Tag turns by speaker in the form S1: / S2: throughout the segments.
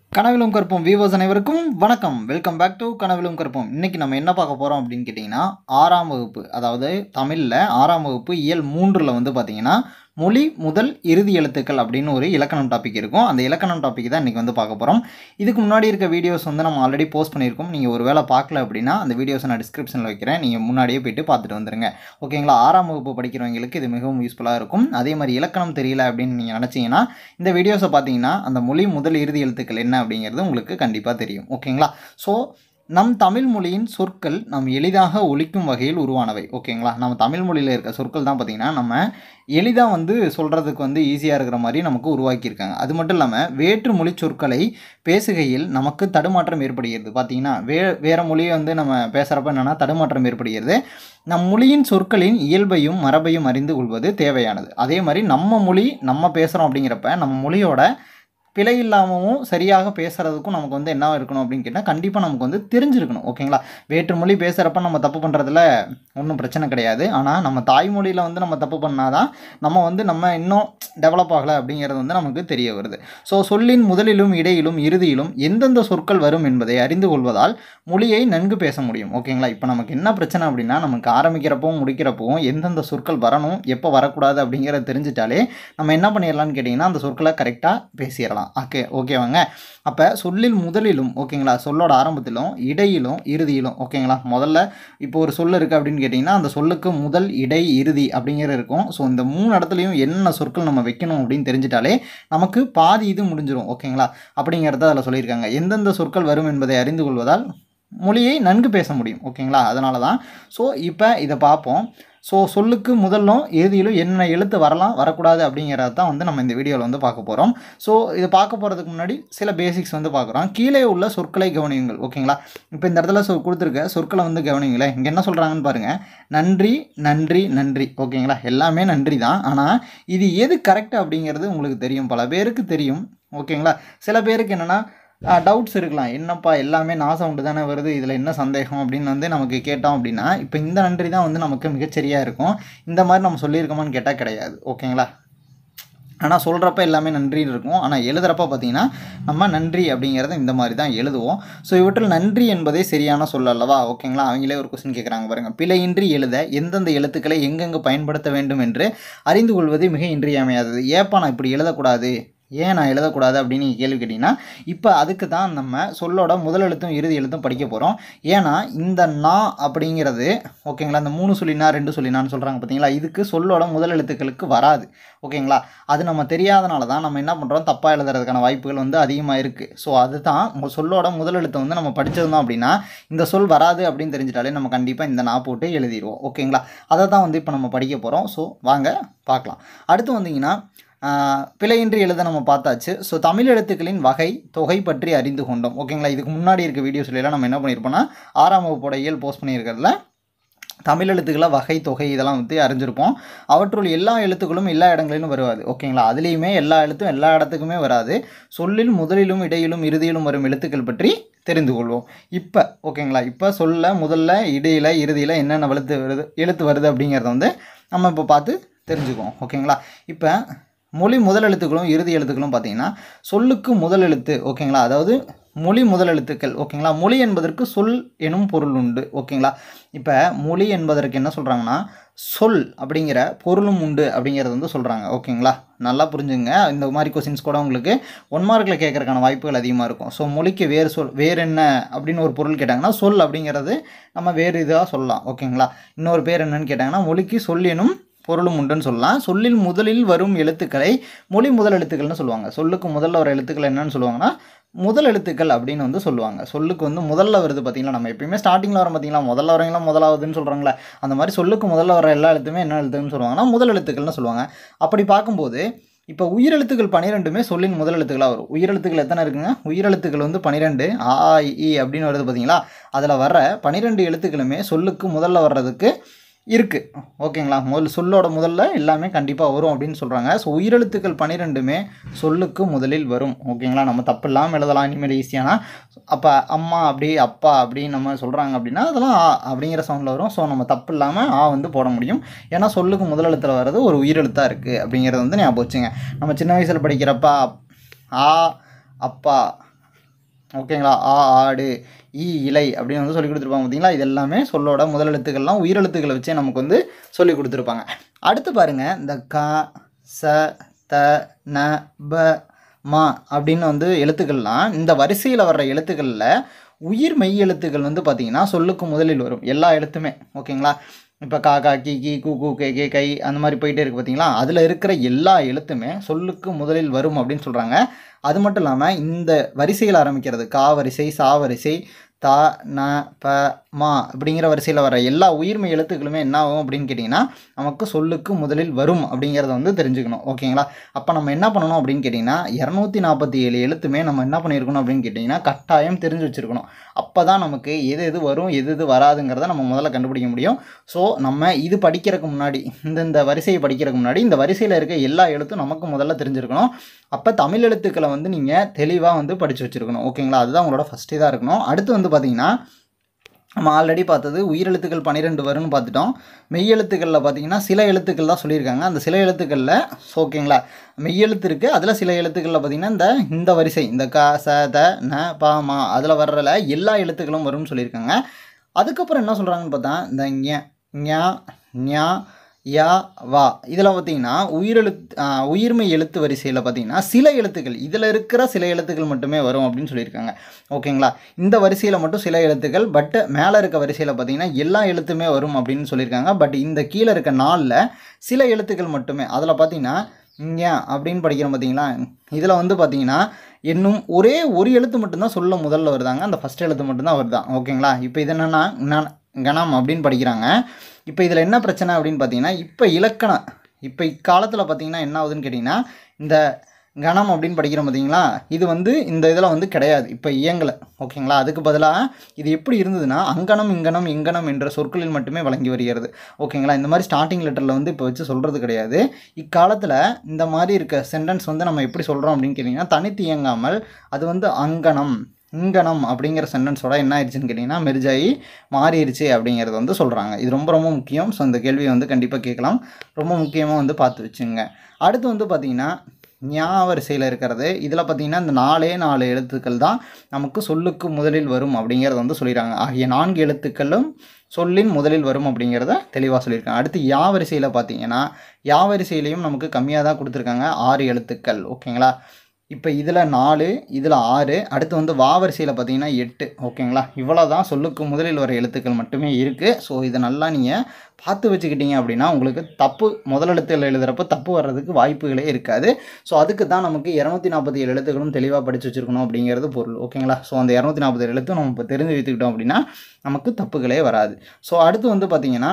S1: கனவிலும் கற்போம் வியூவர்ஸ் அனைவருக்கும் வணக்கம் வெல்கம் பேக் டு கனவிலும் கற்போம் இன்னைக்கு நம்ம என்ன பார்க்க போகிறோம் அப்படின்னு கேட்டிங்கன்னா ஆறாம் வகுப்பு அதாவது தமிழில் ஆறாம் வகுப்பு இயல் மூன்றில் வந்து பார்த்தீங்கன்னா மொழி முதல் இறுதி எழுத்துக்கள் அப்படின்னு ஒரு இலக்கணம் டாபிக் இருக்கும் அந்த இலக்கணம் டாபிக் தான் இன்றைக்கி வந்து பார்க்க போகிறோம் இதுக்கு முன்னாடி இருக்க வீடியோஸ் வந்து நம்ம ஆல்ரெடி போஸ்ட் பண்ணியிருக்கோம் நீங்கள் ஒரு வேளை பார்க்கல அப்படின்னா அந்த வீடியோஸை நான் டிஸ்கிரிப்ஷனில் வைக்கிறேன் நீங்கள் முன்னாடியே போயிட்டு பார்த்துட்டு வந்துருங்க ஓகேங்களா ஆறாம் வகுப்பு படிக்கிறவங்களுக்கு இது மிகவும் யூஸ்ஃபுல்லாக இருக்கும் அதே மாதிரி இலக்கணம் தெரியல அப்படின்னு நீங்கள் நினச்சிங்கன்னா இந்த வீடியோஸை பார்த்தீங்கன்னா அந்த மொழி முதல் இறுதி எழுத்துக்கள் என்ன அப்படிங்கிறது உங்களுக்கு கண்டிப்பாக தெரியும் ஓகேங்களா ஸோ நம் தமிழ் மொழியின் சொற்கள் நாம் எளிதாக ஒழிக்கும் வகையில் உருவானவை ஓகேங்களா நம்ம தமிழ் மொழியில் இருக்க சொற்கள் தான் பார்த்திங்கன்னா நம்ம எளிதாக வந்து சொல்கிறதுக்கு வந்து ஈஸியாக இருக்கிற மாதிரி நமக்கு உருவாக்கியிருக்காங்க அது மட்டும் இல்லாமல் வேற்று மொழி சொற்களை பேசுகையில் நமக்கு தடுமாற்றம் ஏற்படுகிறது பார்த்தீங்கன்னா வே வேறு மொழியை வந்து நம்ம பேசுகிறப்ப என்னென்னா தடுமாற்றம் ஏற்படுகிறது நம் மொழியின் சொற்களின் இயல்பையும் மரபையும் அறிந்து கொள்வது தேவையானது அதே மாதிரி நம்ம மொழி நம்ம பேசுகிறோம் அப்படிங்கிறப்ப நம்ம மொழியோட பிழை இல்லாமவும் சரியாக பேசுகிறதுக்கும் நமக்கு வந்து என்ன இருக்கணும் அப்படின்னு கேட்டால் கண்டிப்பாக நமக்கு வந்து தெரிஞ்சிருக்கணும் ஓகேங்களா வேற்று மொழி பேசுகிறப்ப நம்ம தப்பு பண்ணுறதுல ஒன்றும் பிரச்சனை கிடையாது ஆனால் நம்ம தாய்மொழியில் வந்து நம்ம தப்பு பண்ணாதான் நம்ம வந்து நம்ம இன்னும் டெவலப் ஆகலை அப்படிங்கிறது வந்து நமக்கு தெரிய வருது ஸோ சொல்லின் முதலிலும் இடையிலும் இறுதியிலும் எந்தெந்த சொற்கள் வரும் என்பதை அறிந்து கொள்வதால் மொழியை நன்கு பேச முடியும் ஓகேங்களா இப்போ நமக்கு என்ன பிரச்சனை அப்படின்னா நமக்கு ஆரம்பிக்கிறப்பவும் முடிக்கிறப்பவும் எந்தெந்த சொற்கள் வரணும் எப்போ வரக்கூடாது அப்படிங்கிறத தெரிஞ்சிட்டாலே நம்ம என்ன பண்ணிடலாம்னு கேட்டிங்கன்னா அந்த சொற்களை கரெக்டாக பேசிடலாம் ஓகே ஓகேவாங்க அப்போ சொல்லில் முதலிலும் ஓகேங்களா சொல்லோட ஆரம்பத்திலும் இடையிலும் இறுதியிலும் ஓகேங்களா முதல்ல இப்போ ஒரு சொல் இருக்குது அப்படின்னு கேட்டிங்கன்னா அந்த சொல்லுக்கு முதல் இடை இறுதி அப்படிங்கிற இருக்கும் ஸோ இந்த மூணு இடத்துலையும் என்ன சொற்கள் நம்ம வைக்கணும் அப்படின்னு தெரிஞ்சிட்டாலே நமக்கு பாதி இது முடிஞ்சிடும் ஓகேங்களா அப்படிங்கிறத அதில் சொல்லியிருக்காங்க எந்தெந்த சொற்கள் வரும் என்பதை அறிந்து கொள்வதால் மொழியை நன்கு பேச முடியும் ஓகேங்களா அதனால தான் ஸோ இப்போ இதை பார்ப்போம் ஸோ சொல்லுக்கு முதல்லும் இறுதியிலும் என்ன எழுத்து வரலாம் வரக்கூடாது அப்படிங்கிறத தான் வந்து நம்ம இந்த வீடியோவில் வந்து பார்க்க போகிறோம் ஸோ இதை பார்க்க போகிறதுக்கு முன்னாடி சில பேசிக்ஸ் வந்து பார்க்குறோம் கீழே உள்ள சொற்களை கவனியுங்கள் ஓகேங்களா இப்போ இந்த இடத்துல சொ கொடுத்துருக்க சொற்களை வந்து கவனிங்களேன் இங்கே என்ன சொல்கிறாங்கன்னு பாருங்கள் நன்றி நன்றி நன்றி ஓகேங்களா எல்லாமே நன்றி தான் ஆனால் இது எது கரெக்ட் அப்படிங்கிறது உங்களுக்கு தெரியும் பல பேருக்கு தெரியும் ஓகேங்களா சில பேருக்கு என்னென்னா டவுட்ஸ் இருக்கலாம் என்னப்பா எல்லாமே நாசம் உண்டு தானே வருது இதில் என்ன சந்தேகம் அப்படின்னு வந்து நமக்கு கேட்டோம் அப்படின்னா இப்போ இந்த நன்றி தான் வந்து நமக்கு மிகச்சரியாக இருக்கும் இந்த மாதிரி நம்ம சொல்லியிருக்கோமான்னு கேட்டால் கிடையாது ஓகேங்களா ஆனால் சொல்கிறப்ப எல்லாமே நன்றின்னு இருக்கும் ஆனால் எழுதுகிறப்ப பார்த்தீங்கன்னா நம்ம நன்றி அப்படிங்கிறத இந்த மாதிரி தான் எழுதுவோம் ஸோ இவற்றில் நன்றி என்பதே சரியான சொல் அல்லவா ஓகேங்களா அவங்களே ஒரு கொஸ்டின் கேட்குறாங்க பாருங்கள் பிழையின்றி எழுத எந்தெந்த எழுத்துக்களை எங்கெங்கே பயன்படுத்த வேண்டும் என்று அறிந்து கொள்வது மிக இன்றியமையாதது ஏப்பா நான் இப்படி எழுதக்கூடாது ஏன் நான் எழுதக்கூடாது அப்படின்னு நீங்கள் கேள்வி கேட்டிங்கன்னா இப்போ அதுக்கு தான் நம்ம சொல்லோட முதல் எழுத்தும் இறுதி எழுத்தும் படிக்க போகிறோம் ஏன்னா இந்த நா அப்படிங்கிறது ஓகேங்களா இந்த மூணு சொல்லினா ரெண்டு சொல்லினான்னு சொல்கிறாங்க பார்த்தீங்களா இதுக்கு சொல்லோட முதல் எழுத்துக்களுக்கு வராது ஓகேங்களா அது நம்ம தெரியாதனால தான் நம்ம என்ன பண்ணுறோம் தப்பாக எழுதுறதுக்கான வாய்ப்புகள் வந்து அதிகமாக இருக்குது ஸோ அதுதான் சொல்லோட முதல் எழுத்தை வந்து நம்ம படித்ததுதான் அப்படின்னா இந்த சொல் வராது அப்படின்னு தெரிஞ்சிட்டாலே நம்ம கண்டிப்பாக இந்த நா போட்டு எழுதிடுவோம் ஓகேங்களா அதை தான் வந்து இப்போ நம்ம படிக்க போகிறோம் ஸோ வாங்க பார்க்கலாம் அடுத்து வந்தீங்கன்னா பிழையின்றி எழுத நம்ம பார்த்தாச்சு ஸோ தமிழ் எழுத்துக்களின் வகை தொகை பற்றி அறிந்து கொண்டோம் ஓகேங்களா இதுக்கு முன்னாடி இருக்க வீடியோஸ்லாம் நம்ம என்ன பண்ணியிருப்போம்னா ஆறாம் வகுப்போட இயல் போஸ்ட் பண்ணியிருக்கிறதுல தமிழ் எழுத்துக்களை வகை தொகை இதெல்லாம் வந்து அறிஞ்சிருப்போம் அவற்றுள் எல்லா எழுத்துக்களும் எல்லா இடங்களிலும் வருவாது ஓகேங்களா அதுலேயுமே எல்லா எழுத்தும் எல்லா இடத்துக்குமே வராது சொல்லில் முதலிலும் இடையிலும் இறுதியிலும் வரும் எழுத்துக்கள் பற்றி தெரிந்து கொள்வோம் இப்போ ஓகேங்களா இப்போ சொல்ல முதல்ல இடையில் இறுதியில் என்னென்ன எழுத்து வருது எழுத்து வருது அப்படிங்கிறத வந்து நம்ம இப்போ பார்த்து தெரிஞ்சுக்குவோம் ஓகேங்களா இப்போ மொழி முதல் எழுத்துக்களும் இறுதி எழுத்துக்களும் பார்த்தீங்கன்னா சொல்லுக்கு முதல் எழுத்து ஓகேங்களா அதாவது மொழி முதல் எழுத்துக்கள் ஓகேங்களா மொழி என்பதற்கு சொல் எனும் பொருள் உண்டு ஓகேங்களா இப்போ மொழி என்பதற்கு என்ன சொல்கிறாங்கன்னா சொல் அப்படிங்கிற பொருளும் உண்டு அப்படிங்கிறது வந்து சொல்கிறாங்க ஓகேங்களா நல்லா புரிஞ்சுங்க இந்த மாதிரி கொஸ்டின்ஸ் கூட உங்களுக்கு ஒன் மார்க்கில் கேட்குறக்கான வாய்ப்புகள் அதிகமாக இருக்கும் ஸோ மொழிக்கு வேறு சொல் வேறு என்ன அப்படின்னு ஒரு பொருள் கேட்டாங்கன்னா சொல் அப்படிங்கிறது நம்ம வேறு இதாக சொல்லலாம் ஓகேங்களா இன்னொரு பேர் என்னன்னு கேட்டாங்கன்னா மொழிக்கு சொல் எனும் பொருளும் உண்டுன்னு சொல்லலாம் சொல்லில் முதலில் வரும் எழுத்துக்களை மொழி முதல் எழுத்துக்கள்னு சொல்லுவாங்க சொல்லுக்கு முதல்ல வர எழுத்துக்கள் என்னன்னு சொல்லுவாங்கன்னா முதல் எழுத்துக்கள் அப்படின்னு வந்து சொல்லுவாங்க சொல்லுக்கு வந்து முதல்ல வருது பார்த்தீங்களா நம்ம எப்பயுமே ஸ்டார்டிங்கில் வரோம் பார்த்தீங்களா முதல்ல வரவங்களாம் முதலாவதுன்னு சொல்கிறாங்களே அந்த மாதிரி சொல்லுக்கு முதல்ல வர எல்லா எழுத்துமே என்ன எழுத்துன்னு சொல்லுவாங்கன்னா முதல் எழுத்துக்கள்னு சொல்லுவாங்க அப்படி பார்க்கும்போது இப்போ உயிரெழுத்துக்கள் பன்னிரெண்டுமே சொல்லின் முதல் எழுத்துக்களாக வரும் உயிரெழுத்துக்கள் எத்தனை இருக்குங்க உயிரெழுத்துக்கள் வந்து பன்னிரெண்டு ஆ இ அப்படின்னு வருது பார்த்தீங்களா அதில் வர்ற பன்னிரெண்டு எழுத்துக்களுமே சொல்லுக்கு முதல்ல வர்றதுக்கு இருக்குது ஓகேங்களா முதல் சொல்லோட முதல்ல எல்லாமே கண்டிப்பாக வரும் அப்படின்னு சொல்கிறாங்க ஸோ உயிரெழுத்துக்கள் பன்னிரெண்டுமே சொல்லுக்கு முதலில் வரும் ஓகேங்களா நம்ம தப்பு இல்லாமல் எழுதலாம் இனிமேல் ஈஸியானா அப்போ அம்மா அப்படி அப்பா அப்படி நம்ம சொல்கிறாங்க அப்படின்னா அதெல்லாம் ஆ அப்படிங்கிற சவுண்டில் வரும் ஸோ நம்ம தப்பு இல்லாமல் ஆ வந்து போட முடியும் ஏன்னா சொல்லுக்கு முதல் எழுத்துல வர்றது ஒரு உயிரெழுத்தாக இருக்குது அப்படிங்கிறது வந்து ஞாபகம் வச்சுங்க நம்ம சின்ன வயசில் படிக்கிறப்ப அப்- ஆ அப்பா ஓகேங்களா ஆ ஆடு ஈ இலை அப்படின்னு வந்து சொல்லி கொடுத்துருப்பாங்க பார்த்தீங்களா இது எல்லாமே சொல்லோட முதல் எழுத்துக்கள்லாம் உயிரெழுத்துக்களை வச்சே நமக்கு வந்து சொல்லி கொடுத்துருப்பாங்க அடுத்து பாருங்கள் இந்த க ச த ந ப மா அப்படின்னு வந்து எழுத்துக்கள்லாம் இந்த வரிசையில் வர்ற எழுத்துக்களில் உயிர் மெய் எழுத்துக்கள் வந்து பார்த்திங்கன்னா சொல்லுக்கு முதலில் வரும் எல்லா எழுத்துமே ஓகேங்களா இப்போ கா கா கி கி கு கு கே கே கை அந்த மாதிரி போயிட்டே இருக்குது பார்த்தீங்களா அதில் இருக்கிற எல்லா எழுத்துமே சொல்லுக்கு முதலில் வரும் அப்படின்னு சொல்கிறாங்க அது மட்டும் இல்லாமல் இந்த வரிசையில் ஆரம்பிக்கிறது கா வரிசை சா வரிசை தா ந ப மா அப்படிங்கிற வரிசையில் வர எல்லா உயிர்மை எழுத்துக்களுமே என்ன ஆகும் அப்படின்னு கேட்டிங்கன்னா நமக்கு சொல்லுக்கு முதலில் வரும் அப்படிங்கிறத வந்து தெரிஞ்சுக்கணும் ஓகேங்களா அப்போ நம்ம என்ன பண்ணணும் அப்படின்னு கேட்டிங்கன்னா இரநூத்தி நாற்பத்தி ஏழு எழுத்துமே நம்ம என்ன பண்ணியிருக்கணும் அப்படின்னு கேட்டிங்கன்னா கட்டாயம் தெரிஞ்சு வச்சுருக்கணும் அப்போ தான் நமக்கு எது எது வரும் எது எது வராதுங்கிறத நம்ம முதல்ல கண்டுபிடிக்க முடியும் ஸோ நம்ம இது படிக்கிறதுக்கு முன்னாடி இந்த இந்த வரிசையை படிக்கிறதுக்கு முன்னாடி இந்த வரிசையில் இருக்க எல்லா எழுத்தும் நமக்கு முதல்ல தெரிஞ்சிருக்கணும் அப்போ தமிழ் எழுத்துக்களை வந்து நீங்கள் தெளிவாக வந்து படித்து வச்சுருக்கணும் ஓகேங்களா அதுதான் உங்களோட ஃபஸ்ட் இதாக இருக்கணும் அடுத்து வந்து பார்த்தீங்கன்னா நம்ம ஆல்ரெடி பார்த்தது உயிரெழுத்துக்கள் பன்னிரெண்டு வரும்னு பார்த்துட்டோம் மெய்யெழுத்துக்களில் பார்த்தீங்கன்னா சில எழுத்துக்கள் தான் சொல்லியிருக்காங்க அந்த சில எழுத்துக்களில் ஓகேங்களா மெய்யெழுத்து இருக்குது அதில் சில எழுத்துக்களில் பார்த்தீங்கன்னா இந்த இந்த வரிசை இந்த க ச த ந ப மா அதில் வர்றல எல்லா எழுத்துக்களும் வரும்னு சொல்லியிருக்காங்க அதுக்கப்புறம் என்ன சொல்கிறாங்கன்னு பார்த்தா இந்த ஞ ஞா ஞா யா வா இதில் பார்த்தீங்கன்னா உயிரெழுத்து ஆ, உயிர்மை எழுத்து வரிசையில் பார்த்தீங்கன்னா சில எழுத்துக்கள் இதில் இருக்கிற சில எழுத்துக்கள் மட்டுமே வரும் அப்படின்னு சொல்லியிருக்காங்க ஓகேங்களா இந்த வரிசையில் மட்டும் சில எழுத்துக்கள் பட் மேலே இருக்க வரிசையில் பார்த்தீங்கன்னா எல்லா எழுத்துமே வரும் அப்படின்னு சொல்லியிருக்காங்க பட் இந்த கீழே இருக்க நாளில் சில எழுத்துக்கள் மட்டுமே அதில் பார்த்தீங்கன்னா ஞ அப்படின்னு படிக்கிறோம் பார்த்தீங்களா இதில் வந்து பார்த்தீங்கன்னா இன்னும் ஒரே ஒரு எழுத்து மட்டும்தான் சொல்ல முதல்ல வருதாங்க அந்த ஃபஸ்ட் எழுத்து மட்டும்தான் வருதான் ஓகேங்களா இப்போ இது என்னென்னா ந- கணம் அப்படின்னு படிக்கிறாங்க இப்போ இதில் என்ன பிரச்சனை அப்படின்னு பார்த்தீங்கன்னா இப்போ இலக்கணம் இப்போ இக்காலத்தில் பார்த்தீங்கன்னா என்ன ஆகுதுன்னு கேட்டிங்கன்னா இந்த கணம் அப்படின்னு படிக்கிறோம் பார்த்தீங்களா இது வந்து இந்த இதில் வந்து கிடையாது இப்போ இயங்கலை ஓகேங்களா அதுக்கு பதிலாக இது எப்படி இருந்ததுன்னா அங்கனம் இங்கனம் இங்கனம் என்ற சொற்களில் மட்டுமே வழங்கி வருகிறது ஓகேங்களா இந்த மாதிரி ஸ்டார்டிங் லெட்டரில் வந்து இப்போ வச்சு சொல்கிறது கிடையாது இக்காலத்தில் இந்த மாதிரி இருக்க சென்டென்ஸ் வந்து நம்ம எப்படி சொல்கிறோம் அப்படின்னு கேட்டிங்கன்னா தனித்து இயங்காமல் அது வந்து அங்கனம் இங்கனம் அப்படிங்கிற சென்டென்ஸோட என்ன ஆயிடுச்சுன்னு கேட்டிங்கன்னா மெர்ஜாயி மாறிடுச்சு அப்படிங்கிறது வந்து சொல்கிறாங்க இது ரொம்ப ரொம்ப முக்கியம் ஸோ இந்த கேள்வியை வந்து கண்டிப்பாக கேட்கலாம் ரொம்ப முக்கியமாக வந்து பார்த்து வச்சுங்க அடுத்து வந்து பார்த்திங்கன்னா ஞா வரிசையில் இருக்கிறது இதில் பார்த்தீங்கன்னா இந்த நாலே நாலு எழுத்துக்கள் தான் நமக்கு சொல்லுக்கு முதலில் வரும் அப்படிங்கிறத வந்து சொல்லிடுறாங்க ஆகிய நான்கு எழுத்துக்களும் சொல்லின் முதலில் வரும் அப்படிங்கிறத தெளிவாக சொல்லியிருக்காங்க அடுத்து யா வரிசையில் பார்த்தீங்கன்னா யா வரிசையிலையும் நமக்கு கம்மியாக தான் கொடுத்துருக்காங்க ஆறு எழுத்துக்கள் ஓகேங்களா இப்போ இதில் நாலு இதில் ஆறு அடுத்து வந்து வா வரிசையில் பார்த்தீங்கன்னா எட்டு ஓகேங்களா இவ்வளோ தான் சொல்லுக்கு முதலில் வர எழுத்துக்கள் மட்டுமே இருக்குது ஸோ இதை நல்லா நீங்கள் பார்த்து வச்சுக்கிட்டீங்க அப்படின்னா உங்களுக்கு தப்பு முதல் எழுத்தில் எழுதுகிறப்ப தப்பு வர்றதுக்கு வாய்ப்புகளே இருக்காது ஸோ அதுக்கு தான் நமக்கு இரநூத்தி நாற்பத்தி ஏழு எழுத்துக்களும் தெளிவாக படித்து வச்சுருக்கணும் அப்படிங்கிறது பொருள் ஓகேங்களா ஸோ அந்த இரநூத்தி நாற்பது எழுத்தும் நம்ம இப்போ தெரிஞ்சு வைத்துக்கிட்டோம் அப்படின்னா நமக்கு தப்புகளே வராது ஸோ அடுத்து வந்து பார்த்திங்கன்னா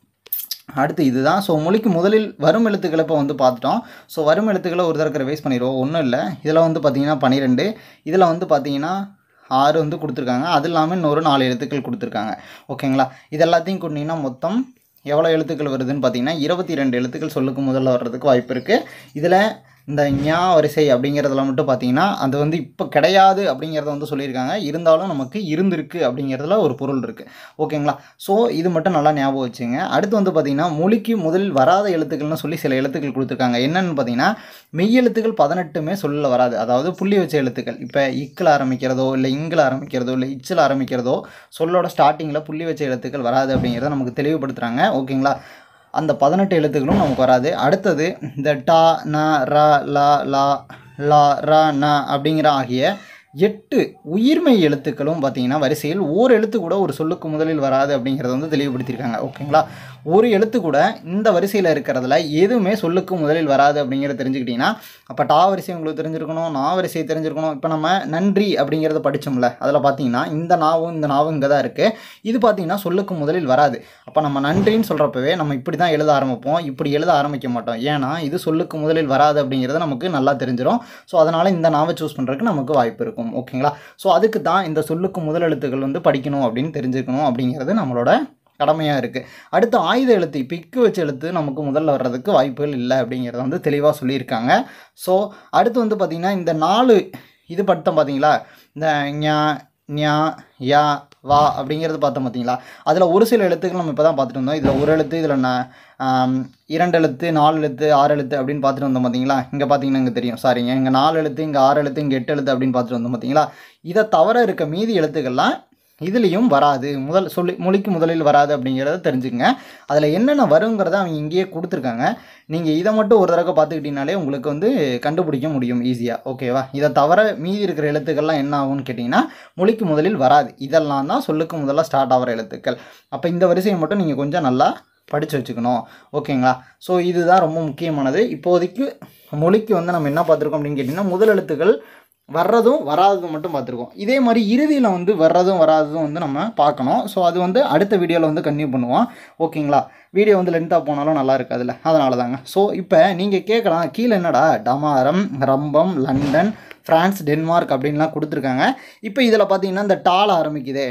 S1: அடுத்து இதுதான் ஸோ மொழிக்கு முதலில் வரும் எழுத்துக்களை இப்போ வந்து பார்த்துட்டோம் ஸோ வரும் எழுத்துக்களை ஒரு தடவை ரிவைஸ் பண்ணிடுவோம் ஒன்றும் இல்லை இதில் வந்து பார்த்தீங்கன்னா பன்னிரெண்டு இதில் வந்து பார்த்தீங்கன்னா ஆறு வந்து கொடுத்துருக்காங்க அது இல்லாமல் இன்னொரு நாலு எழுத்துக்கள் கொடுத்துருக்காங்க ஓகேங்களா இது எல்லாத்தையும் கொண்டீங்கன்னா மொத்தம் எவ்வளோ எழுத்துக்கள் வருதுன்னு பார்த்தீங்கன்னா இருபத்தி ரெண்டு எழுத்துக்கள் சொல்லுக்கு முதல்ல வர்றதுக்கு வாய்ப்பு இருக்குது இதில் இந்த ஞா வரிசை அப்படிங்கிறதுல மட்டும் பார்த்தீங்கன்னா அது வந்து இப்போ கிடையாது அப்படிங்கிறத வந்து சொல்லியிருக்காங்க இருந்தாலும் நமக்கு இருந்திருக்கு அப்படிங்கிறதுல ஒரு பொருள் இருக்குது ஓகேங்களா ஸோ இது மட்டும் நல்லா ஞாபகம் வச்சுங்க அடுத்து வந்து பார்த்தீங்கன்னா மொழிக்கு முதலில் வராத எழுத்துக்கள்னு சொல்லி சில எழுத்துக்கள் கொடுத்துருக்காங்க என்னென்னு பார்த்தீங்கன்னா மெய் எழுத்துக்கள் பதினெட்டுமே சொல்ல வராது அதாவது புள்ளி வச்ச எழுத்துக்கள் இப்போ இக்கில் ஆரம்பிக்கிறதோ இல்லை இங்கில் ஆரம்பிக்கிறதோ இல்லை இச்சில் ஆரம்பிக்கிறதோ சொல்லோட ஸ்டார்டிங்கில் புள்ளி வச்ச எழுத்துக்கள் வராது அப்படிங்கிறத நமக்கு தெளிவுபடுத்துகிறாங்க ஓகேங்களா அந்த பதினெட்டு எழுத்துக்களும் நமக்கு வராது அடுத்தது இந்த டா ந ர லா லா லா ர ந அப்படிங்கிற ஆகிய எட்டு உயிர்மை எழுத்துக்களும் பார்த்தீங்கன்னா வரிசையில் ஓர் எழுத்து கூட ஒரு சொல்லுக்கு முதலில் வராது அப்படிங்கிறத வந்து தெளிவுபடுத்தியிருக்காங்க ஓகேங்களா ஒரு எழுத்து கூட இந்த வரிசையில் இருக்கிறதுல எதுவுமே சொல்லுக்கு முதலில் வராது அப்படிங்கிறத தெரிஞ்சுக்கிட்டிங்கன்னா அப்போ டா வரிசை உங்களுக்கு தெரிஞ்சிருக்கணும் நா வரிசை தெரிஞ்சிருக்கணும் இப்போ நம்ம நன்றி அப்படிங்கிறத படித்தோம்ல அதில் பார்த்தீங்கன்னா இந்த நாவும் இந்த நாவும் இங்கே தான் இருக்குது இது பார்த்தீங்கன்னா சொல்லுக்கு முதலில் வராது அப்போ நம்ம நன்றின்னு சொல்கிறப்பவே நம்ம இப்படி தான் எழுத ஆரம்பிப்போம் இப்படி எழுத ஆரம்பிக்க மாட்டோம் ஏன்னா இது சொல்லுக்கு முதலில் வராது அப்படிங்கிறது நமக்கு நல்லா தெரிஞ்சிடும் ஸோ அதனால் இந்த நாவை சூஸ் பண்ணுறதுக்கு நமக்கு வாய்ப்பு இருக்கும் ஓகேங்களா ஸோ அதுக்கு தான் இந்த சொல்லுக்கு முதல் எழுத்துக்கள் வந்து படிக்கணும் அப்படின்னு தெரிஞ்சுக்கணும் அப்படிங்கிறது நம்மளோட கடமையாக இருக்குது அடுத்து ஆயுத எழுத்து இப்போ இக்கு வச்ச எழுத்து நமக்கு முதல்ல வர்றதுக்கு வாய்ப்புகள் இல்லை அப்படிங்கிறத வந்து தெளிவாக சொல்லியிருக்காங்க ஸோ அடுத்து வந்து பார்த்திங்கன்னா இந்த நாலு இது படுத்தம் பார்த்தீங்களா இந்த ஞா ஞா யா வா அப்படிங்கிறது பார்த்தோம் பார்த்தீங்களா அதில் ஒரு சில எழுத்துக்கள் நம்ம இப்போ தான் பார்த்துட்டு வந்தோம் இதில் ஒரு எழுத்து இதில் ந ஆம், இரண்டு எழுத்து நாலு எழுத்து ஆறு எழுத்து அப்படின்னு பார்த்துட்டு வந்தோம் பார்த்தீங்களா இங்கே பார்த்தீங்கன்னா இங்கே தெரியும் சாரிங்க இங்கே நாலு எழுத்து இங்கே ஆறு எழுத்து இங்கே எட்டு எழுத்து அப்படின்னு பார்த்துட்டு வந்தோம் பார்த்தீங்களா இதை தவிர இருக்க மீதி எழுத்துக்கள்லாம் இதுலேயும் வராது முதல் சொல்லி மொழிக்கு முதலில் வராது அப்படிங்கிறத தெரிஞ்சுக்கங்க அதில் என்னென்ன வருங்கிறத அவங்க இங்கேயே கொடுத்துருக்காங்க நீங்கள் இதை மட்டும் ஒரு தடவை பார்த்துக்கிட்டீங்கனாலே உங்களுக்கு வந்து கண்டுபிடிக்க முடியும் ஈஸியாக ஓகேவா இதை தவிர மீதி இருக்கிற எழுத்துக்கள்லாம் என்ன ஆகும்னு கேட்டிங்கன்னா மொழிக்கு முதலில் வராது இதெல்லாம் தான் சொல்லுக்கு முதல்ல ஸ்டார்ட் ஆகிற எழுத்துக்கள் அப்போ இந்த வரிசையை மட்டும் நீங்கள் கொஞ்சம் நல்லா படித்து வச்சுக்கணும் ஓகேங்களா ஸோ இதுதான் ரொம்ப முக்கியமானது இப்போதைக்கு மொழிக்கு வந்து நம்ம என்ன பார்த்துருக்கோம் அப்படின்னு கேட்டிங்கன்னா முதல் எழுத்துக்கள் வர்றதும் வராததும் மட்டும் பார்த்துருக்கோம் இதே மாதிரி இறுதியில் வந்து வர்றதும் வராததும் வந்து நம்ம பார்க்கணும் ஸோ அது வந்து அடுத்த வீடியோவில் வந்து கன்டினியூ பண்ணுவோம் ஓகேங்களா வீடியோ வந்து லென்த்தாக போனாலும் நல்லா இருக்காதுல்ல அதனால தாங்க ஸோ இப்போ நீங்கள் கேட்கலாம் கீழே என்னடா டமாரம் ரம்பம் லண்டன் ஃப்ரான்ஸ் டென்மார்க் அப்படின்லாம் கொடுத்துருக்காங்க இப்போ இதில் பார்த்தீங்கன்னா இந்த டால் ஆரம்பிக்குதே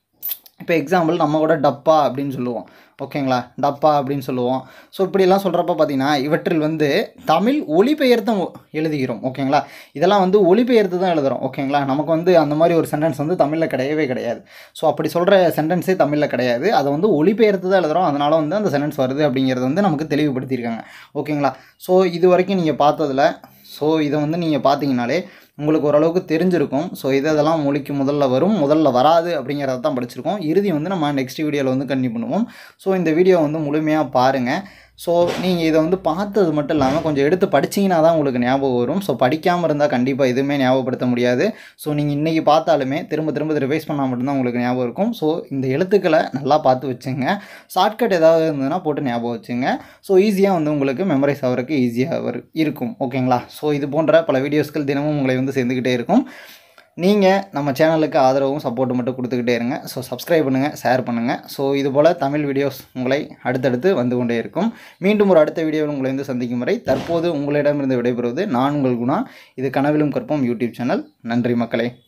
S1: இப்போ எக்ஸாம்பிள் நம்ம கூட டப்பா அப்படின்னு சொல்லுவோம் ஓகேங்களா டப்பா அப்படின்னு சொல்லுவோம் ஸோ இப்படியெல்லாம் சொல்கிறப்ப பார்த்தீங்கன்னா இவற்றில் வந்து தமிழ் ஒளிபெயர்த்தும் எழுதுகிறோம் ஓகேங்களா இதெல்லாம் வந்து ஒளிபெயர்த்து தான் எழுதுகிறோம் ஓகேங்களா நமக்கு வந்து அந்த மாதிரி ஒரு சென்டென்ஸ் வந்து தமிழில் கிடையவே கிடையாது ஸோ அப்படி சொல்கிற சென்டென்ஸே தமிழில் கிடையாது அதை வந்து ஒளிபெயர்த்து தான் எழுதுகிறோம் அதனால் வந்து அந்த சென்டென்ஸ் வருது அப்படிங்கிறது வந்து நமக்கு தெளிவுபடுத்தியிருக்காங்க ஓகேங்களா ஸோ இது வரைக்கும் நீங்கள் பார்த்ததில் ஸோ இதை வந்து நீங்கள் பார்த்தீங்கனாலே உங்களுக்கு ஓரளவுக்கு தெரிஞ்சிருக்கும் ஸோ இது இதெல்லாம் மொழிக்கு முதல்ல வரும் முதல்ல வராது அப்படிங்கிறத தான் படிச்சிருக்கோம் இறுதி வந்து நம்ம நெக்ஸ்ட் வீடியோவில் வந்து கண்டினியூ பண்ணுவோம் ஸோ இந்த வீடியோ வந்து முழுமையாக பாருங்கள் ஸோ நீங்கள் இதை வந்து பார்த்தது மட்டும் இல்லாமல் கொஞ்சம் எடுத்து படிச்சீங்கன்னா தான் உங்களுக்கு ஞாபகம் வரும் ஸோ படிக்காமல் இருந்தால் கண்டிப்பாக எதுவுமே ஞாபகப்படுத்த முடியாது ஸோ நீங்கள் இன்றைக்கி பார்த்தாலுமே திரும்ப திரும்ப ரிவைஸ் பண்ணால் மட்டும்தான் உங்களுக்கு ஞாபகம் இருக்கும் ஸோ இந்த எழுத்துக்களை நல்லா பார்த்து வச்சுங்க ஷார்ட்கட் ஏதாவது இருந்ததுன்னா போட்டு ஞாபகம் வச்சுங்க ஸோ ஈஸியாக வந்து உங்களுக்கு மெமரைஸ் ஆகிறதுக்கு ஈஸியாக இருக்கும் ஓகேங்களா ஸோ இது போன்ற பல வீடியோஸ்கள் தினமும் உங்களை வந்து சேர்ந்துக்கிட்டே இருக்கும் நீங்கள் நம்ம சேனலுக்கு ஆதரவும் சப்போர்ட்டும் மட்டும் கொடுத்துக்கிட்டே இருங்க ஸோ சப்ஸ்கிரைப் பண்ணுங்கள் ஷேர் பண்ணுங்கள் ஸோ இது போல் தமிழ் வீடியோஸ் உங்களை அடுத்தடுத்து வந்து கொண்டே இருக்கும் மீண்டும் ஒரு அடுத்த வீடியோவில் உங்களை வந்து சந்திக்கும் வரை தற்போது உங்களிடமிருந்து விடைபெறுவது நான் உங்கள் குணா இது கனவிலும் கற்போம் யூடியூப் சேனல் நன்றி மக்களே